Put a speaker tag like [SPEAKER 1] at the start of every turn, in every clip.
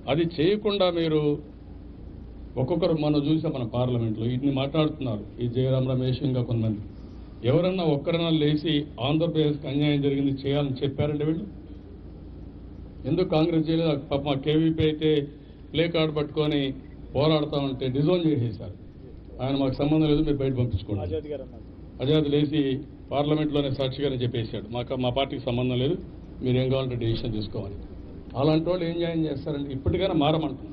[SPEAKER 1] అది చేయకుండా మీరు ఒక్కొక్కరు మనం చూసాం మన పార్లమెంట్లో ఇన్ని మాట్లాడుతున్నారు ఈ జయరాం రమేష్ ఇంకా కొంతమంది ఎవరన్నా ఒక్కరన్నా లేచి ఆంధ్రప్రదేశ్కి అన్యాయం జరిగింది చేయాలని చెప్పారంటే వీళ్ళు ఎందుకు కాంగ్రెస్ చేయలేదు పాప మా కేవీపీ అయితే ప్లే కార్డు పట్టుకొని పోరాడుతూ ఉంటే డిజోన్ చేసేశారు ఆయన మాకు సంబంధం లేదు మీరు బయట పంపించుకోండి
[SPEAKER 2] ఆజాద్ గారు అన్నారు
[SPEAKER 1] అజాద్ లేచి పార్లమెంట్లోనే సాక్షిగానే చెప్పేశాడు మాకు మా పార్టీకి సంబంధం లేదు మీరు ఏం కావాలంటే డిసిషన్ తీసుకోవాలి అలాంటి వాళ్ళు ఏం జాయిన్ చేస్తారంటే ఇప్పటికైనా మారమంటున్నా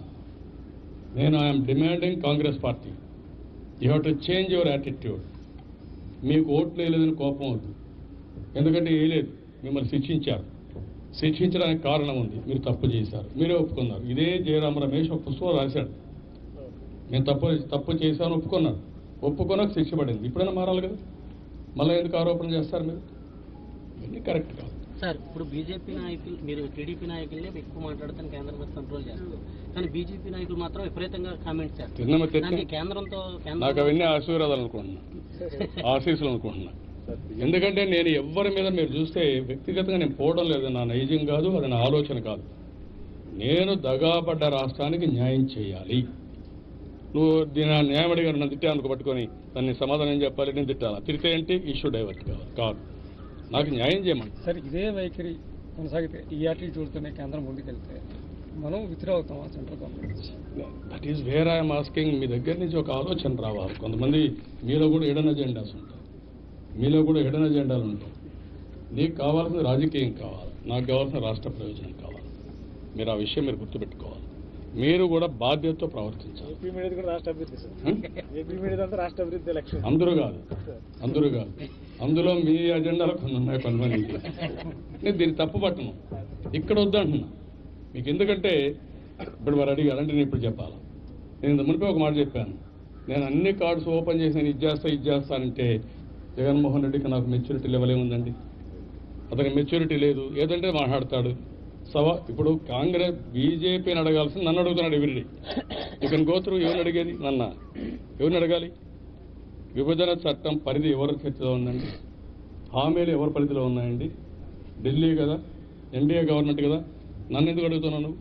[SPEAKER 1] నేను I'm demanding Congress party you have to change your attitude మీకు ఓట్లు వేయలేదని కోపం అవుతుంది ఎందుకంటే వేయలేదు మిమ్మల్ని శిక్షించారు శిక్షించడానికి కారణం ఉంది మీరు తప్పు చేశారు మీరే ఒప్పుకున్నారు ఇదే జయరామ రమేష్ ఒక పుస్తకం రాశాడు నేను తప్పు తప్పు చేశాను ఒప్పుకున్నాను ఒప్పుకున్నాక శిక్ష పడింది ఇప్పుడైనా మారాలి కదా మళ్ళీ ఎందుకు ఆరోపణ చేస్తారు మీరు ఇవన్నీ కరెక్ట్ కాదు
[SPEAKER 3] సార్ ఇప్పుడు బీజేపీ నాయకులు మీరు టీడీపీ నాయకులనే ఎక్కువ మాట్లాడుతాను కేంద్రం మీద కంట్రోల్ చేస్తారు కానీ బీజేపీ నాయకులు మాత్రం విపరీతంగా కామెంట్స్ చేస్తారు
[SPEAKER 1] తిన్నమ తెచ్చి
[SPEAKER 3] దానికి కేంద్రంతో
[SPEAKER 1] నాకు అవన్నీ ఆశీర్వాదాలు అనుకుంటున్నా ఆశీస్సులు అనుకుంటున్నా ఎందుకంటే నేను ఎవరి మీద మీరు చూస్తే వ్యక్తిగతంగా నేను పోవడం లేదు నా నైజం కాదు అది నా ఆలోచన కాదు నేను దగాపడ్డ రాష్ట్రానికి న్యాయం చేయాలి నువ్వు దీని ఆ న్యాయం అడిగారు నన్ను తిట్టాను పట్టుకొని దాన్ని సమాధానం ఏం చెప్పాలి నేను తిట్టాలా తిడితే ఏంటి ఇష్యూ డైవర్ట్ కావాలి కాదు నాకు న్యాయం చేయమంట
[SPEAKER 4] సరే ఇదే వైఖరి కొనసాగితే ఈ యాటిట్యూడ్తోనే కేంద్రం ముందుకెళ్తే మనం విత్డ్రా అవుతాం ఆ central government
[SPEAKER 1] that is where I'm asking మీ దగ్గర నుంచి ఒక ఆలోచన రావాలి కొంతమంది మీలో కూడా హిడెన్ అజెండాస్ ఉంటాయి మీలో కూడా హిడెన్ అజెండాలు ఉంటాయి నీకు కావాల్సిన రాజకీయం కావాలి నాకు కావాల్సిన రాష్ట్ర ప్రయోజనం కావాలి మీరు ఆ విషయం మీరు గుర్తుపెట్టుకోవాలి మీరు కూడా బాధ్యతతో ప్రవర్తించాలి
[SPEAKER 2] ఏపీ మీడియా కూడా రాష్ట్ర అభివృద్ధి సార్
[SPEAKER 1] హ్మ్?
[SPEAKER 2] ఏపీ మీడియా అంతా రాష్ట్ర అభివృద్ధి లక్ష్యం
[SPEAKER 1] అందరూ కాదు అందరూ కాదు అందులో మీ అజెండాలు కొన్ని ఉన్నాయి కొంతమంది నేను దీన్ని తప్పు పట్టను ఇక్కడ వద్దంటున్నా మీకు ఎందుకంటే ఇప్పుడు వారు అడిగారంటే నేను ఇప్పుడు చెప్పాలి నేను ఇంత మునిపే ఒక మాట చెప్పాను నేను అన్ని కార్డ్స్ ఓపెన్ చేసి నేను ఇది చేస్తా ఇది చేస్తానంటే జగన్మోహన్ రెడ్డికి నాకు మెచ్యూరిటీ లెవెల్ ఏముందండి అతనికి మెచ్యూరిటీ లేదు ఏదంటే మాట్లాడతాడు సవా ఇప్పుడు కాంగ్రెస్ బీజేపీని అడగాల్సింది నన్ను అడుగుతున్నాడు ఎవరిని ఇక గోత్రు ఎవరిని అడిగేది నన్న ఎవరిని అడగాలి విభజన చట్టం పరిధి ఎవరి చేతిలో ఉందండి హామీలు ఎవరి పరిధిలో ఉన్నాయండి ఢిల్లీ కదా ఎన్డీఏ గవర్నమెంట్ కదా నన్ను ఎందుకు అడుగుతున్నావు నువ్వు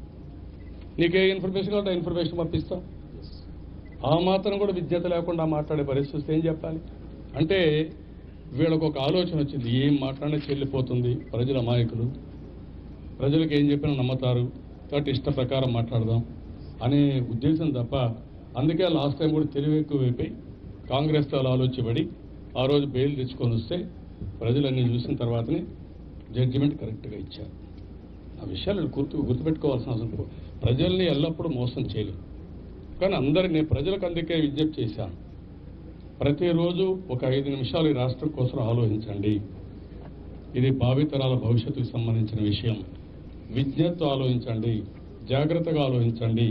[SPEAKER 1] నీకే ఇన్ఫర్మేషన్ కావాలి ఆ ఇన్ఫర్మేషన్ పంపిస్తా ఆ మాత్రం కూడా విజ్ఞత లేకుండా మాట్లాడే పరిస్థితి వస్తే ఏం చెప్పాలి అంటే వీళ్ళకు ఒక ఆలోచన వచ్చింది ఏం మాట్లాడినా చెల్లిపోతుంది ప్రజల అమాయకులు ప్రజలకు ఏం చెప్పినా నమ్ముతారు కాబట్టి ఇష్ట ప్రకారం మాట్లాడదాం అనే ఉద్దేశం తప్ప అందుకే లాస్ట్ టైం కూడా తెలివి ఎక్కువైపోయి కాంగ్రెస్ తో ఆలోచించబడి ఆ రోజు బెయిల్ తెచ్చుకొని వస్తే ప్రజలన్నీ చూసిన తర్వాతనే జడ్జిమెంట్ కరెక్ట్గా ఇచ్చారు ఆ విషయాలు గుర్తు గుర్తుపెట్టుకోవాల్సిన అవసరం లేదు. ప్రజల్ని ఎల్లప్పుడూ మోసం చేయలేం కానీ అందరికి నేను ప్రజలకు అందుకే విజ్ఞప్తి చేశాను ప్రతిరోజు ఒక ఐదు నిమిషాలు ఈ రాష్ట్రం కోసం ఆలోచించండి ఇది భావితరాల భవిష్యత్తుకు సంబంధించిన విషయం విజ్ఞతతో ఆలోచించండి జాగ్రత్తగా ఆలోచించండి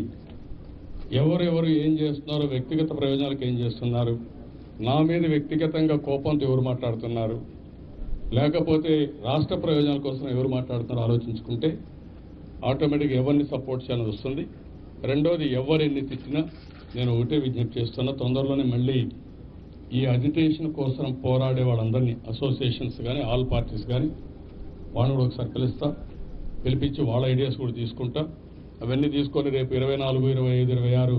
[SPEAKER 1] ఎవరెవరు ఏం చేస్తున్నారో వ్యక్తిగత ప్రయోజనాలకు ఏం చేస్తున్నారు నా మీద వ్యక్తిగతంగా కోపంతో ఎవరు మాట్లాడుతున్నారు లేకపోతే రాష్ట్ర ప్రయోజనాల కోసం ఎవరు మాట్లాడుతున్నారో ఆలోచించుకుంటే ఆటోమేటిక్గా ఎవరిని సపోర్ట్ చేయాలని వస్తుంది రెండోది ఎవరు ఎన్ని తిట్టినా నేను ఒకటే విజ్ఞప్తి చేస్తున్నా తొందరలోనే మళ్ళీ ఈ అజిటేషన్ కోసం పోరాడే వాళ్ళందరినీ అసోసియేషన్స్ కానీ ఆల్ పార్టీస్ కానీ వాళ్ళని కూడా ఒకసారి పిలుస్తా పిలిపించి వాళ్ళ ఐడియాస్ కూడా తీసుకుంటా అవన్నీ తీసుకొని రేపు ఇరవై నాలుగు ఇరవై ఐదు ఇరవై ఆరు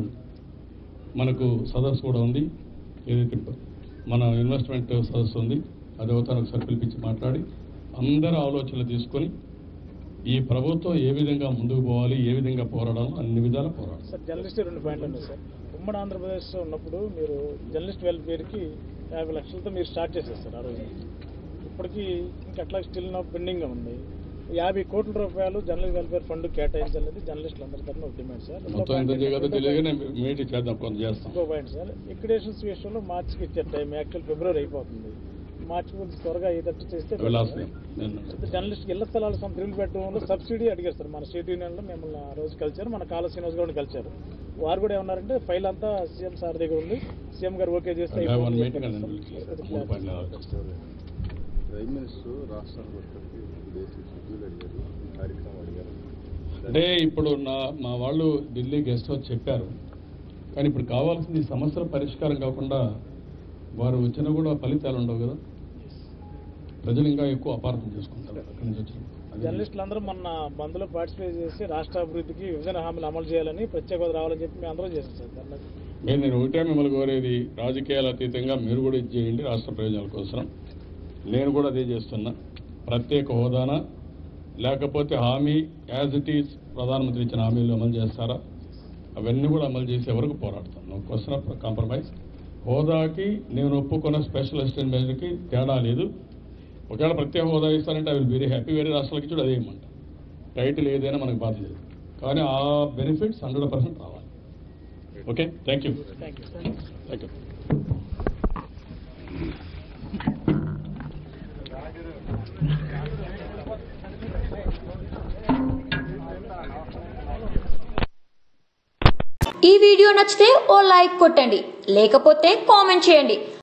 [SPEAKER 1] మనకు సదస్సు కూడా ఉంది ఏదైతే మన ఇన్వెస్ట్మెంట్ సదస్సు ఉంది అది అవుతాను ఒకసారి పిలిపించి మాట్లాడి అందరి ఆలోచనలు తీసుకొని ఈ ప్రభుత్వం ఏ విధంగా ముందుకు పోవాలి ఏ విధంగా పోరాడాలో అన్ని విధాలా పోరాడాలి
[SPEAKER 2] సార్ జర్నలిస్ట్ రెండు పాయింట్లు ఉన్నాయి సార్ ఉమ్మడి ఆంధ్రప్రదేశ్ ఉన్నప్పుడు మీరు జర్నలిస్ట్ వెల్ఫేర్కి యాభై లక్షలతో మీరు స్టార్ట్ చేశారు సార్ ఆ రోజు ఇప్పటికీ ఇంకా అట్లా స్టిల్ నా పెండింగ్ ఉంది యాభై కోట్ల రూపాయలు జర్నలిస్ట్ వెల్ఫేర్ ఫండ్ కేటాయించాలనేది జర్నలిస్టులు అందరి తరఫున ఒక డిమాండ్ సార్ ఇంకో
[SPEAKER 1] మొత్తం ఎంత
[SPEAKER 2] పాయింట్
[SPEAKER 1] చేయగలదో
[SPEAKER 2] ఏంటంటే-
[SPEAKER 1] తెలియదు నేను మీటింగ్ చేద్దాం కొంత చేస్తాం
[SPEAKER 2] ఇంకో పాయింట్ సార్ లిక్విడేషన్స్ విషయంలో మార్చికి ఇచ్చే టైం యాక్చువల్ ఫిబ్రవరి అయిపోతుంది మార్చి కొంచెం త్వరగా అయ్యేటట్టు చేస్తే
[SPEAKER 1] లాస్ట్ నేను
[SPEAKER 2] జర్నలిస్ట్ ఇళ్ల స్థలాల సొంత త్రిల్ బెడ్రూమ్లో సబ్సిడీ అడిగారు సార్ మన స్టేట్ యూనియన్లో మిమ్మల్ని ఆ రోజు కలిచారు మన కాల శ్రీనివాస్ గారిని కలిచారు వారు కూడా ఏమన్నారంటే ఫైల్ అంతా సీఎం సార్ దగ్గర ఉంది సీఎం గారు ఓకే చేస్తే
[SPEAKER 1] వన్
[SPEAKER 2] అయిపోతుంది
[SPEAKER 1] మీటింగ్
[SPEAKER 2] అని
[SPEAKER 1] అని
[SPEAKER 2] చెప్పారు
[SPEAKER 1] మూడు
[SPEAKER 2] సార్.
[SPEAKER 1] పాయింట్లు ఆలోచిస్తాం.
[SPEAKER 5] ప్రైమ్ మినిస్టర్ రాష్ట్రానికి వచ్చేసి బేసిక్ షెడ్యూల్ అడిగారు ఈ కార్యక్రమం అడిగారు
[SPEAKER 1] అంటే ఇప్పుడు నా మా వాళ్ళు ఢిల్లీ గెస్ట్ హౌస్ చెప్పారు కానీ ఇప్పుడు కావాల్సింది ఈ సమస్యల పరిష్కారం కాకుండా వారు వచ్చినా కూడా ఫలితాలు ఉండవు కదా ప్రజలు ఇంకా ఎక్కువ అపార్థం చేసుకుంటారు అక్కడి నుంచి వచ్చిన అది-
[SPEAKER 2] జర్నలిస్టులు అందరూ మొన్న బంద్లో పార్టిసిపేట్ చేసి రాష్ట్ర అభివృద్ధికి విభజన హామీలు అమలు చేయాలని ప్రత్యేక హోదా రావాలని చెప్పి మేము అందరూ చేస్తాం సార్ ధర్నా.
[SPEAKER 1] మీరు నేను ఒకటే మిమ్మల్ని కోరేది రాజకీయాల అతీతంగా మీరు కూడా ఇది చేయండి రాష్ట్ర ప్రయోజనాల కోసం నేను కూడా అదే చేస్తున్నా ప్రత్యేక హోదానా లేకపోతే హామీ యాజ్ ఇట్ ఈజ్ ప్రధానమంత్రి ఇచ్చిన హామీలు అమలు చేస్తారా అవన్నీ కూడా అమలు చేసే వరకు పోరాడతాను నో క్వశ్చన్ ఆఫ్ కాంప్రమైజ్ హోదాకి నేను ఒప్పుకున్న స్పెషల్ అసిస్టెంట్ మేజర్కి తేడా లేదు ఒకవేళ ప్రత్యేక హోదా ఇస్తారంటే ఐ విల్ వెరీ హ్యాపీ వేరే రాష్ట్రాలకి చూడు అదే ఇవ్వమంట టైటిల్ ఏదైనా మనకు బాధ లేదు కానీ ఆ బెనిఫిట్స్ హండ్రెడ్ పర్సెంట్ రావాలి okay thank you
[SPEAKER 2] thank you
[SPEAKER 1] thank you
[SPEAKER 6] ఈ వీడియో నచ్చితే ఓ లైక్ కొట్టండి లేకపోతే కామెంట్ చేయండి